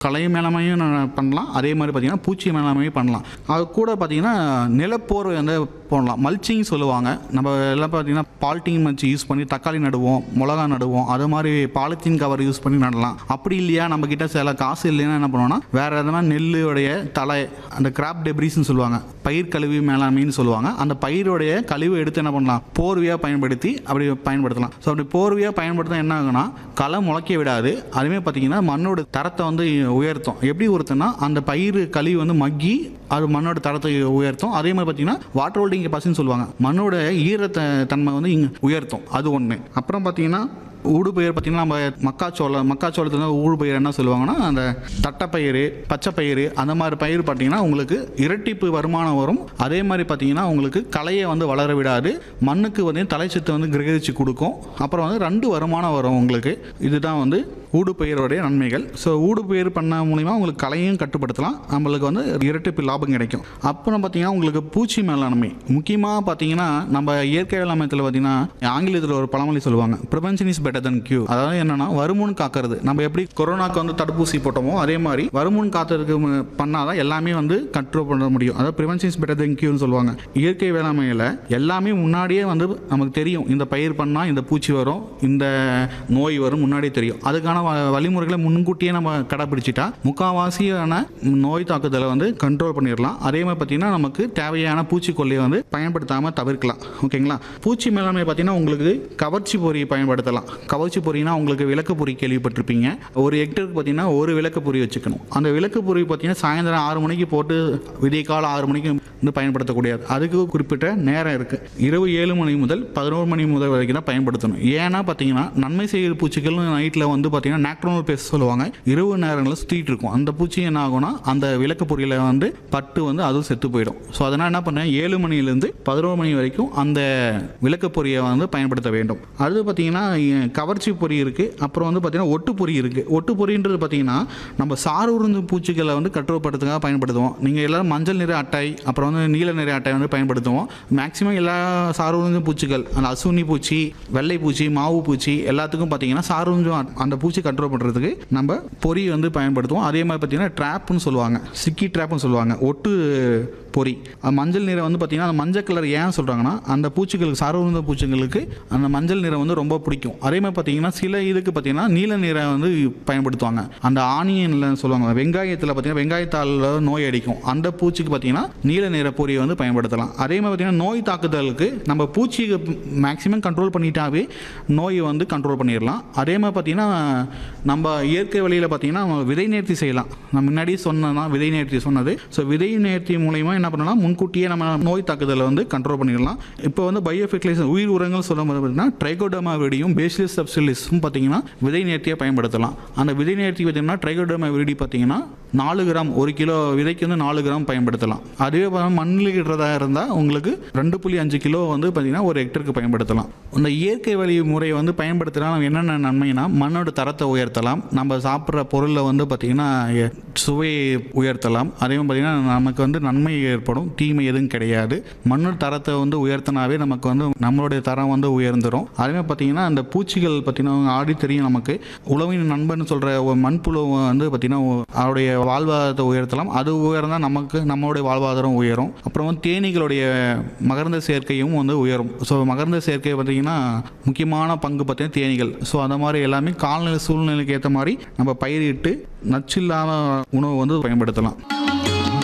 கலை மேலாண்மையும் ந- பண்ணலாம் அதே மாதிரி பார்த்தீங்கன்னா பூச்சி மேலாண்மையும் பண்ணலாம் அது கூட பார்த்தீங்கன்னா நிலப்போர்வை வந்து போடலாம் மல்ச்சிங் சொல்லுவாங்க நம்ம எல்லாம் பார்த்தீங்கன்னா பாலித்தீன் மல்ச்சி யூஸ் பண்ணி தக்காளி நடுவோம் மிளகா நடுவோம் அது மாதிரி பாலித்தீன் கவர் யூஸ் பண்ணி நடலாம் அப்படி இல்லையா நம்ம கிட்ட சில காசு இல்லைன்னா என்ன பண்ணுவோம்னா வேற எதனா நெல்லுடைய தலை அந்த கிராப் டெப்ரிஸ்னு சொல்லுவாங்க பயிர் கழிவு மேலாண்மைன்னு சொல்லுவாங்க அந்த பயிருடைய கழிவு எடுத்து என்ன பண்ணலாம் போர்வையாக பயன்படுத்தி அப்படி பயன்படுத்தலாம் ஸோ அப்படி போர்வையாக பயன்படுத்தினா என்ன ஆகுனா களை முளைக்க விடாது அதுவே பார்த்தீங்கன்னா மண்ணோட தரத்தை வந்து உயர்த்தும் எப்படி உயர்த்தும்னா அந்த பயிர் கழிவு வந்து மக்கி அது மண்ணோட தரத்தை உயர்த்தும் அதே மாதிரி பார்த்தீங்கன்னா வாட்டர் ஹோல்டிங் கெப்பாசிட்டின்னு சொல்லுவாங்க மண்ணோட ஈரத்த தன்மை வந்து இங்க உயர்த்தும் அது ஒன்று அப்புறம் பார்த்தீங்கன்னா ஊடுபயிர் பார்த்தீங்கன்னா நம்ம மக்காச்சோளம் மக்காச்சோளத்துல ஊடுபயிர் என்ன சொல்லுவாங்கன்னா அந்த தட்டைப்பயிறு பச்சைப்பயிறு அந்த மாதிரி பயிர் பார்த்தீங்கன்னா உங்களுக்கு இரட்டிப்பு வருமானம் வரும் அதே மாதிரி பார்த்தீங்கன்னா உங்களுக்கு களையை வந்து வளர விடாது மண்ணுக்கு வந்து தலைச்சத்தை வந்து கிரகிச்சு கொடுக்கும் அப்புறம் வந்து ரெண்டு வருமானம் வரும் உங்களுக்கு இதுதான் வந்து ஊடுபயிரோடைய நன்மைகள் ஸோ ஊடுபயிர் பண்ண மூலிமா உங்களுக்கு களையும் கட்டுப்படுத்தலாம் நம்மளுக்கு வந்து இரட்டிப்பு லாபம் கிடைக்கும் அப்புறம் பார்த்தீங்கன்னா உங்களுக்கு பூச்சி மேலாண்மை முக்கியமாக பார்த்தீங்கன்னா நம்ம இயற்கை வேளாண்மையத்தில் பார்த்தீங்கன்னா ஆங்கிலத்தில் ஒரு பழமொழி சொல்லுவாங்க prevention is better than cure அதாவது என்னன்னா வருமுன் காக்கிறது நம்ம எப்படி கொரோனாக்கு வந்து தடுப்பூசி போட்டோமோ அதே மாதிரி வருமுன் காத்ததுக்கு மு- பண்ணாதான் எல்லாமே வந்து கண்ட்ரோல் பண்ண முடியும் அதாவது ப்ரிவென்ஷன் இஸ் பெட்டர் than கியூன்னு சொல்லுவாங்க இயற்கை வேளாண்மையில் எல்லாமே முன்னாடியே வந்து நமக்கு தெரியும் இந்த பயிர் பண்ணால் இந்த பூச்சி வரும் இந்த நோய் வரும் முன்னாடியே தெரியும் அதுக்கான வ- வழிமுறைகளை முன்கூட்டியே நம்ம கடைப்பிடிச்சிட்டா முக்கால்வாசியான நோய் தாக்குதலை வந்து கண்ட்ரோல் பண்ணிடலாம் அதே மாதிரி பார்த்தீங்கன்னா நமக்கு தேவையான பூச்சிக்கொல்லியை வந்து பயன்படுத்தாமல் தவிர்க்கலாம் ஓகேங்களா பூச்சி மேலாண்மை பார்த்தீங்கன்னா உங்களுக்கு கவர்ச்சி பொறி பயன்படுத்தலாம் கவர்ச்சி பொறினா உங்களுக்கு விளக்கு பொறி கேள்விப்பட்டிருப்பீங்க ஒரு ஹெக்டருக்கு பார்த்தீங்கன்னா ஒரு விளக்கு பொறி வச்சுக்கணும் அந்த விளக்கு பொறி பார்த்தீங்கன்னா சாயந்தரம் ஆறு மணிக்கு போட்டு விடிய காலம் ஆறு மணிக்கு வந்து பயன்படுத்தக்கூடாது அதுக்கு குறிப்பிட்ட நேரம் இருக்குது இரவு ஏழு மணி முதல் பதினோரு மணி முதல் வரைக்கும் தான் பயன்படுத்தணும் ஏன்னா பார்த்தீங்கன்னா நன்மை செய்கிற பூச்சிகள் நைட்டில் வந்து பார்த்தீங்கன்னா நேக்ட்ரோனல் பேஸ்ட் சொல்லுவாங்க இரவு நேரங்களில் சுற்றிட்டு இருக்கும் அந்த பூச்சி என்ன ஆகும்னா அந்த விளக்கு பொறியில் வந்து பட்டு வந்து அதுவும் செத்து போயிடும் ஸோ அதனால் என்ன பண்ணேன் ஏழு மணிலேருந்து பதினோரு மணி வரைக்கும் அந்த விளக்கு பொறியை வந்து பயன்படுத்த வேண்டும் அது பார்த்தீங்கன்னா இ- கவர்ச்சி பொறி இருக்குது அப்புறம் வந்து பார்த்தீங்கன்னா ஒட்டு பொறி இருக்குது ஒட்டு பொறின்றது பார்த்தீங்கன்னா நம்ம சார் உறிஞ்சும் பூச்சிகளை வந்து கட்டுப்படுத்துக்காக பயன்படுத்துவோம் நீங்கள் எல்லாரும் மஞ்சள் நிற அட்டை அப்புறம் வந்து நீல நிற அட்டை வந்து பயன்படுத்துவோம் மேக்ஸிமம் எல்லா சார் உறிஞ்சும் பூச்சிகள் அந்த அசுனி பூச்சி வெள்ளை பூச்சி மாவு பூச்சி எல்லாத்துக்கும் பார்த்தீங்கன்னா சார் உறிஞ்சும் அட்- அந்த பூச்சி கண்ட்ரோல் பண்ணுறதுக்கு நம்ம பொறி வந்து பயன்படுத்துவோம் அதே மாதிரி பார்த்தீங்கன்னா ட்ராப்னு சொல்லுவாங்க சிக்கி ட்ராப்னு சொல்லுவாங்க ஒட்டு பொறி அது மஞ்சள் நிறம் வந்து பார்த்தீங்கன்னா அந்த மஞ்சள் கலர் ஏன் சொல்கிறாங்கன்னா அந்த பூச்சிகளுக்கு சார்ந்த பூச்சிகளுக்கு அந்த மஞ்சள் நிறம் வந்து ரொம்ப பிடிக்கும் அதே மாதிரி பார்த்தீங்கன்னா சில இதுக்கு பார்த்தீங்கன்னா நீல நிறம் வந்து பயன்படுத்துவாங்க அந்த ஆனியனில் சொல்லுவாங்க வெங்காயத்தில் பார்த்தீங்கன்னா வெங்காயத்தால் நோய் அடிக்கும் அந்த பூச்சிக்கு பார்த்தீங்கன்னா நீல நிற பொரியை வந்து பயன்படுத்தலாம் அதே மாதிரி பார்த்தீங்கன்னா நோய் தாக்குதலுக்கு நம்ம பூச்சி மேக்ஸிமம் கண்ட்ரோல் பண்ணிட்டாவே நோயை வந்து கண்ட்ரோல் பண்ணிடலாம் அதே மாதிரி பார்த்தீங்கன்னா நம்ம இயற்கை வழியில் பார்த்தீங்கன்னா நம்ம விதை நேர்த்தி செய்யலாம் நான் முன்னாடியே சொன்னதான் விதை நேர்த்தி சொன்னது ஸோ விதை நேர்த்தி மூலயமா என்ன பண்ணலாம் முன்கூட்டியே நம்ம நோய் தாக்குதலை வந்து கண்ட்ரோல் பண்ணிடலாம் இப்போ வந்து பயோ ஃபெர்டிலைசர் உயிர் உரங்கள் சொல்லும் போது பார்த்தீங்கன்னா ட்ரைகோடமா வெடியும் பேசிலிஸ் சப்சிலிஸும் பார்த்தீங்கன்னா விதை நேர்த்தியாக பயன்படுத்தலாம் அந்த விதை நேர்த்தி பார்த்தீங்கன்னா ட்ரைகோடமா வெடி பார்த்தீங்கன்னா நாலு கிராம் ஒரு கிலோ விதைக்கு வந்து நாலு கிராம் பயன்படுத்தலாம் அதுவே பார்த்தா மண்ணில் இடுறதா இருந்தால் உங்களுக்கு ரெண்டு புள்ளி அஞ்சு கிலோ வந்து பார்த்தீங்கன்னா ஒரு ஹெக்டருக்கு பயன்படுத்தலாம் இந்த இயற்கை வழி முறையை வந்து பயன்படுத்தினா நம்ம என்னென்ன நன்மைனா மண்ணோட தரத்தை உயர்த்தலாம் நம்ம சாப்பிட்ற பொருளில் வந்து பார்த்திங்கன்னா எ- சுவையை உயர்த்தலாம் அதே மாதிரி பார்த்திங்கன்னா நமக்கு வந்து நன்மை ஏற்படும் தீமை எதுவும் கிடையாது மண்ணோட தரத்தை வந்து உயர்த்தினாவே நமக்கு வந்து நம்மளுடைய தரம் வந்து உயர்ந்துடும் அதே மாதிரி பார்த்திங்கன்னா அந்த பூச்சிகள் பார்த்திங்கன்னா ஆடி தெரியும் நமக்கு உழவின் நண்பன் சொல்கிற மண்புழு வந்து பார்த்திங்கன்னா அவருடைய வாழ்வாதாரத்தை உயர்த்தலாம் அது உயர்ந்தால் நமக்கு நம்மளுடைய வாழ்வாதாரம் உயரும் அப்புறம் வந்து தேனீகளுடைய மகரந்த சேர்க்கையும் வந்து உயரும் ஸோ மகரந்த சேர்க்கை பார்த்திங்கன்னா முக்கியமான பங்கு பார்த்தீங்கன்னா தேனீகள் ஸோ அந்த மாதிரி எல்லாமே காலநிலை சூழ்நிலைக்கு ஏற்ற மாதிரி நம்ம பயிரிட்டு நச்சு இல்லாத உணவு வந்து பயன்படுத்தலாம்